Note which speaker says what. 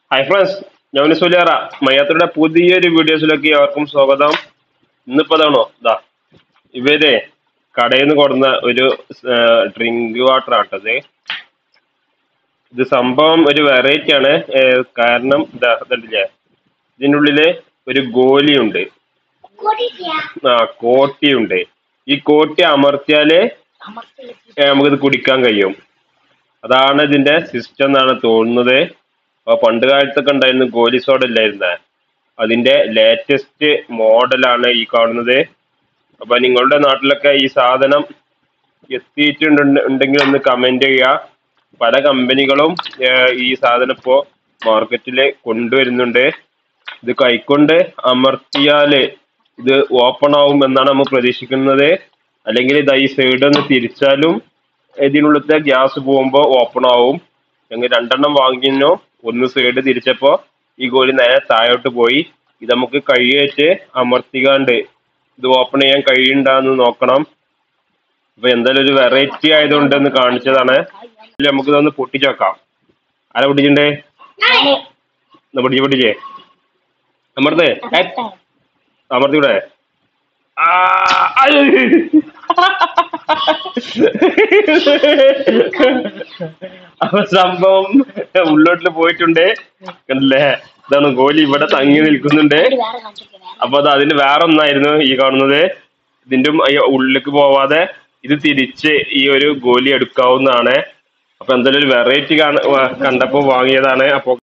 Speaker 1: Hi friends ഞാൻ സുലിയാറ മയ്യാത്തയുടെ പുതിയൊരു വീഡിയോസിലേക്ക് ഏവർക്കും സ്വാഗതം ഇന്നിപ്പോ അതാണോ ഇതാ ഇവരെ കടയിൽ നിന്ന് കൊടുന്ന ഒരു ഡ്രിങ്ക് വാട്ടർ ആട്ടത് ഇത് സംഭവം ഒരു വെറൈറ്റി ആണ് ഏർ കാരണം ഇതാ ഇതുണ്ടല്ലേ ഇതിൻ്റെ ഉള്ളില് ഒരു ഗോലിയുണ്ട് ആ കോട്ടിയുണ്ട് ഈ കോട്ടി അമർത്തിയാലേ ഏ, നമുക്കിത് കുടിക്കാൻ കഴിയും അതാണ് ഇതിന്റെ സിസ്റ്റം എന്നാണ് തോന്നുന്നത് അപ്പൊ പണ്ട് കാലത്തൊക്കെ ഉണ്ടായിരുന്നു ഗോലി സോഡ ഇല്ലായിരുന്നേ അതിന്റെ ലേറ്റസ്റ്റ് മോഡലാണ് ഈ കാണുന്നത് അപ്പൊ നിങ്ങളുടെ നാട്ടിലൊക്കെ ഈ സാധനം എത്തിയിട്ടുണ്ട് ഉണ്ടെങ്കിൽ ഒന്ന് കമന്റ് ചെയ്യുക പല കമ്പനികളും ഏഹ്, ഈ സാധനം ഇപ്പോ മാർക്കറ്റിൽ കൊണ്ടുവരുന്നുണ്ട് ഇത് കൈക്കൊണ്ട് അമർത്തിയാല് ഇത് ഓപ്പൺ ആവും എന്നാണ് നമ്മൾ പ്രതീക്ഷിക്കുന്നത് അല്ലെങ്കിൽ ഇത് ഈ സൈഡ് ഒന്ന് തിരിച്ചാലും ഇതിനുള്ളിലത്തെ ഗ്യാസ് പോകുമ്പോൾ ഓപ്പൺ ആവും ഞങ്ങൾ രണ്ടെണ്ണം വാങ്ങിയിരുന്നു ഒന്ന് സൈഡ് തിരിച്ചപ്പോ ഈ ഗോലി നേരെ താഴോട്ട് പോയി ഇത് നമുക്ക് കഴിയേറ്റ് അമർത്തിക്കാണ്ട് ഇത് ഓപ്പൺ ചെയ്യാൻ കഴിയുണ്ടാന്ന് നോക്കണം അപ്പൊ എന്തായാലും ഒരു വെറൈറ്റി ആയതുകൊണ്ട് ഒന്ന് കാണിച്ചതാണ് ഇതില് നമുക്ക് ഇതൊന്ന് പൊട്ടിച്ച് വെക്കാം ആരാ പൊട്ടിച്ചിണ്ടേ എന്നാ പൊട്ടിച്ച് പൊട്ടിച്ചേ അമർത്തേ ഏ, അമർത്തിവിടെ ആ, അയ്യോ. അപ്പൊ സംഭവം ഉള്ളോട്ടില് പോയിട്ടുണ്ട് കണ്ടില്ലേ ഇതാണ് ഗോലി ഇവിടെ തങ്ങി നിൽക്കുന്നുണ്ട് അപ്പൊ അത് അതിന് വേറെ ഒന്നായിരുന്നു ഈ കാണുന്നത് ഇതിന്റെ ഉള്ളിലേക്ക് പോവാതെ ഇത് തിരിച്ച് ഈ ഒരു ഗോലി എടുക്കാവുന്നതാണ് അപ്പൊ എന്തായാലും ഒരു വെറൈറ്റി കണ്ടപ്പോ വാങ്ങിയതാണ് അപ്പൊ